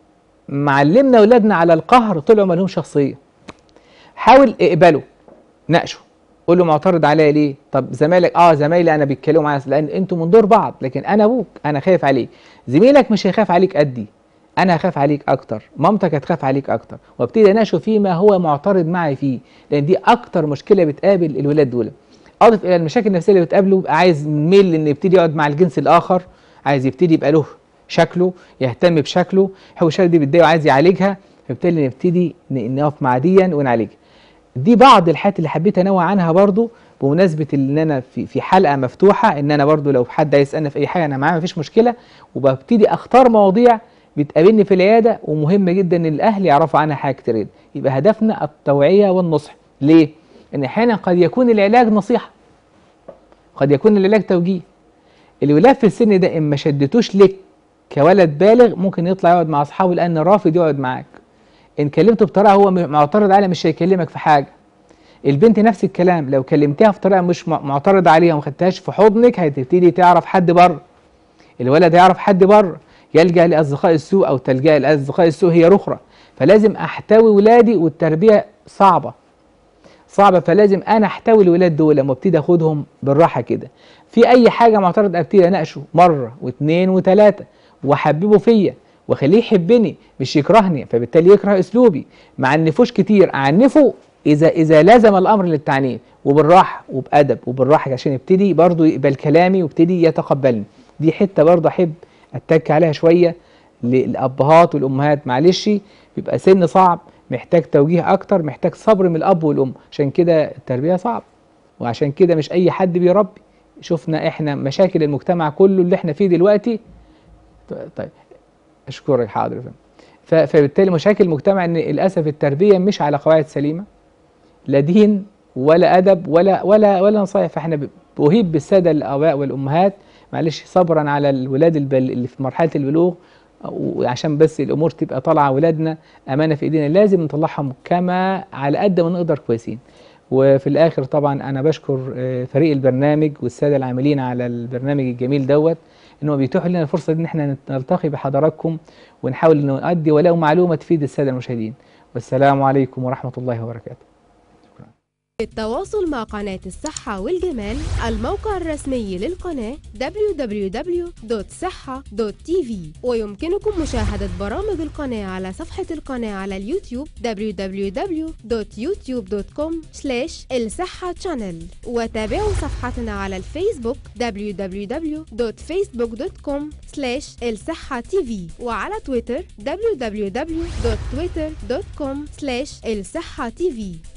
معلمنا اولادنا على القهر طلعوا ما لهم شخصيه حاول اقبله ناقشه قول له معترض عليا ليه طب زمايلك اه زمايلي انا بيتكلموا معايا لان انتوا من دور بعض لكن انا ابوك انا خايف عليك زميلك مش هيخاف عليك قدي انا هخاف عليك اكتر مامتك هتخاف عليك اكتر وابتدي اناقشه فيما هو معترض معي فيه لان دي اكتر مشكله بتقابل الولاد دول اضف الى المشاكل النفسيه اللي بتقابله بقى عايز ميل ان يبتدي يقعد مع الجنس الاخر عايز يبتدي يبقى له شكله يهتم بشكله هو الشكل دي بتضايقه وعايز يعالجها فبالتالي نبتدي ن- نقف مع ديا ونعالجها دي بعض الحاجات اللي حبيت انوه عنها برضو بمناسبه ان انا في في حلقه مفتوحه ان انا برضو لو حد عايز يسالني في اي حاجه انا معاه مفيش مشكله وببتدي اختار مواضيع بتقابلني في العياده ومهم جدا ان الاهل يعرفوا عنها حاجه كتير جدا. يبقى هدفنا التوعيه والنصح ليه؟ ان احيانا قد يكون العلاج نصيحه قد يكون العلاج توجيه الولاد في السن ده ان ما شدتوش لك كولد بالغ ممكن يطلع يقعد مع اصحابه لان رافض يقعد معاك ان كلمته بطريقه هو م- معترض عليها مش هيكلمك في حاجه البنت نفس الكلام لو كلمتها في طريقه مش م- معترض عليها وما خدتهاش في حضنك هتبتدي تعرف حد بره الولد هيعرف حد بره يلجا لاصدقاء السوء او تلجا لاصدقاء السوء هي رخره فلازم احتوي ولادي والتربيه صعبه صعبه فلازم انا احتوي الولاد دول لما ابتدي اخدهم بالراحه كده في اي حاجه معترض ابتدي اناقشه مره واثنين وثلاثه واحببه فيا واخليه يحبني مش يكرهني فبالتالي يكره اسلوبي ما عنفوش كتير اعنفه اذا اذا لزم الامر للتعنيف وبالراحه وبادب وبالراحه عشان يبتدي برضه يقبل كلامي ويبتدي يتقبلني دي حته برضه احب اتك عليها شويه للابهات والامهات معلش بيبقى سن صعب محتاج توجيه اكتر محتاج صبر من الاب والام عشان كده التربيه صعب وعشان كده مش اي حد بيربي شفنا احنا مشاكل المجتمع كله اللي احنا فيه دلوقتي طيب اشكرك حاضر يا فندم. ف- فبالتالي مشاكل المجتمع ان للاسف التربيه مش على قواعد سليمه لا دين ولا ادب ولا ولا ولا نصايح فاحنا ب- بأهيب بالساده الاباء والامهات معلش صبرا على الولاد البل اللي في مرحله البلوغ وعشان بس الامور تبقى طالعه ولادنا امانه في ايدينا لازم نطلعهم كما على قد ما نقدر كويسين وفي الاخر طبعا انا بشكر آه، فريق البرنامج والساده العاملين على البرنامج الجميل دوت انهم بيتيحوا لنا الفرصه دي ان احنا نلتقي بحضراتكم ونحاول ان نؤدي ولو معلومه تفيد الساده المشاهدين والسلام عليكم ورحمه الله وبركاته للتواصل مع قناة الصحة والجمال الموقع الرسمي للقناة www.صحة.tv ويمكنكم مشاهدة برامج القناة على صفحة القناة على اليوتيوب www.youtube.com الصحة channel وتابعوا صفحتنا على الفيسبوك www.facebook.com الصحة tv وعلى تويتر www.twitter.com الصحة tv